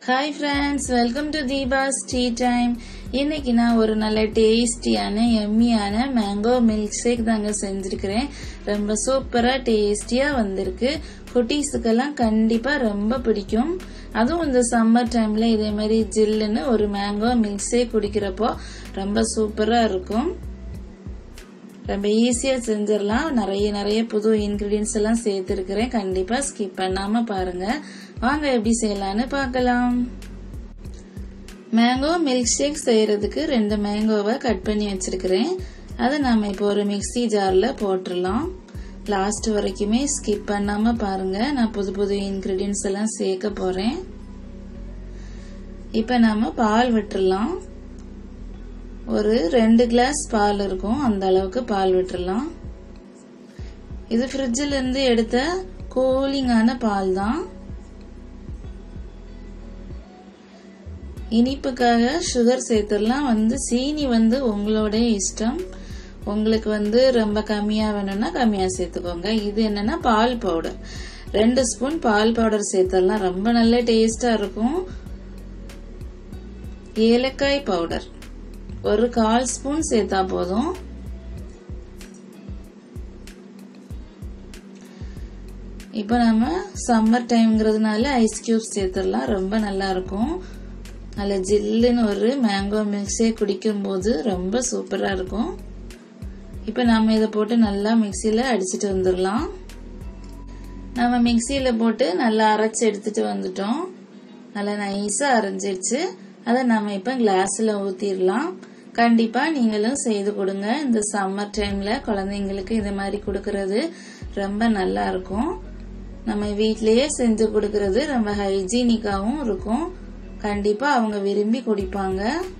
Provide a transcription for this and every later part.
hi friends welcome to Deepa's tea time இன்னைக்கு நான் ஒரு நல்ல டேஸ்டியான எம்மியான மேங்கோ மில்க் ஷேக் தாங்க செஞ்சிருக்கிறேன் ரொம்ப சூப்பரா டேஸ்டியா வந்திருக்கு குட்டீஸுக்கெல்லாம் கண்டிப்பா ரொம்ப பிடிக்கும் அதுவும் இந்த சம்மர் டைம்ல இதே மாதிரி ஜில்லுன்னு ஒரு மேங்கோ மில்க் ஷேக் குடிக்கிறப்போ ரொம்ப சூப்பரா இருக்கும் ரொம்ப ஈஸியா செஞ்சிடலாம் நிறைய நிறைய புது இன்கிரீடியன்ஸ் எல்லாம் சேர்த்துருக்கிறேன் கண்டிப்பா ஸ்கிப் பண்ணாம பாருங்க வாங்க எப்படி செய்யலாம்னு பார்க்கலாம் மேங்கோ மில்க் ஷேக் செய்யறதுக்கு ரெண்டு மேங்கோவை கட் பண்ணி வச்சிருக்கிறேன் அதை நாம இப்போ ஒரு மிக்சி ஜார்ல போட்டுடலாம் லாஸ்ட் வரைக்குமே ஸ்கிப் பண்ணாம பாருங்க நான் புது புது இன்கிரீடியன்ஸ் எல்லாம் சேர்க்க போறேன் இப்ப நாம பால் விட்டுறலாம் ஒரு ரெண்டு கிளாஸ் பால் இருக்கும் அந்த அளவுக்கு பால் விட்டுறலாம் இது ஃப்ரிட்ஜில் இருந்து எடுத்த கூலிங்கான பால் தான் இனிப்புக்காக சுகர் சேர்த்துடலாம் வந்து சீனி வந்து உங்களோட இஷ்டம் உங்களுக்கு வந்து ரொம்ப கம்மியா வேணும்னா கம்மியா சேர்த்துக்கோங்க இது என்னன்னா பால் பவுடர் ரெண்டு ஸ்பூன் பால் பவுடர் சேர்த்துடலாம் ரொம்ப நல்ல டேஸ்டா இருக்கும் ஏலக்காய் பவுடர் ஒரு கால் ஸ்பூன் சேர்த்தா போதும் இப்போ நம்ம சம்மர் டைம்ங்கிறதுனால ஐஸ் கியூப் சேர்த்துடலாம் ரொம்ப நல்லா இருக்கும் நல்ல ஜில்லுன்னு ஒரு மேங்கோ மில்க் ஷேக் குடிக்கும் போது ரொம்ப சூப்பரா இருக்கும் இப்போ நம்ம இதை போட்டு நல்லா மிக்சியில் அடிச்சிட்டு வந்துடலாம் நம்ம மிக்சியில் போட்டு நல்லா அரைச்சி எடுத்துட்டு வந்துட்டோம் நல்லா நைஸாக அரைஞ்சிடுச்சு அதை நம்ம இப்போ கிளாஸில் ஊற்றிடலாம் கண்டிப்பா நீங்களும் செய்து கொடுங்க இந்த சம்மர் டைம்ல குழந்தைங்களுக்கு இந்த மாதிரி கொடுக்கறது ரொம்ப நல்லா இருக்கும் நம்ம வீட்லயே செஞ்சு கொடுக்கறது ரொம்ப ஹைஜீனிக்காவும் இருக்கும் கண்டிப்பா அவங்க விரும்பி குடிப்பாங்க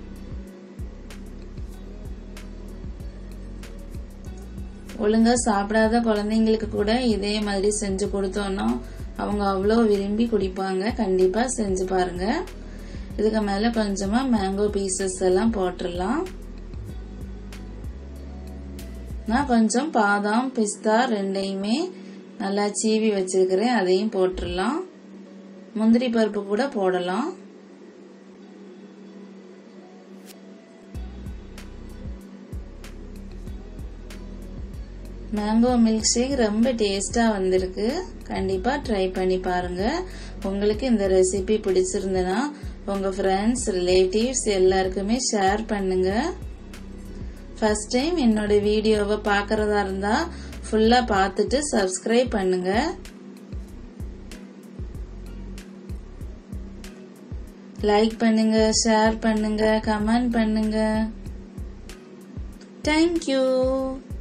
ஒழுங்கா சாப்பிடாத குழந்தைங்களுக்கு கூட இதே மாதிரி செஞ்சு கொடுத்தோம்னா அவங்க அவ்வளோ விரும்பி குடிப்பாங்க கண்டிப்பா செஞ்சு பாருங்க இதுக்கு மேல கொஞ்சமா மேங்கோ பீசஸ் எல்லாம் போட்டுடலாம் நான் கொஞ்சம் பாதாம் பிஸ்தா ரெண்டையுமே நல்லா சீவி வச்சிருக்கிறேன் அதையும் போட்டுடலாம் முந்திரி பருப்பு கூட போடலாம் மேங்கோ மில்க் ஷேக் ரொம்ப டேஸ்டா வந்திருக்கு கண்டிப்பா ட்ரை பண்ணி பாருங்க உங்களுக்கு இந்த ரெசிபி பிடிச்சிருந்தனா உங்க ஃப்ரெண்ட்ஸ் ரிலேட்டிவ்ஸ் எல்லாருக்குமே ஷேர் பண்ணுங்க ஃபர்ஸ்ட் டைம் என்னோட வீடியோவை பார்க்கறதா இருந்தா ஃபுல்லா பார்த்துட்டு சப்ஸ்கிரைப் பண்ணுங்க லைக் பண்ணுங்க ஷேர் பண்ணுங்க கமெண்ட் பண்ணுங்க தேங்க்யூ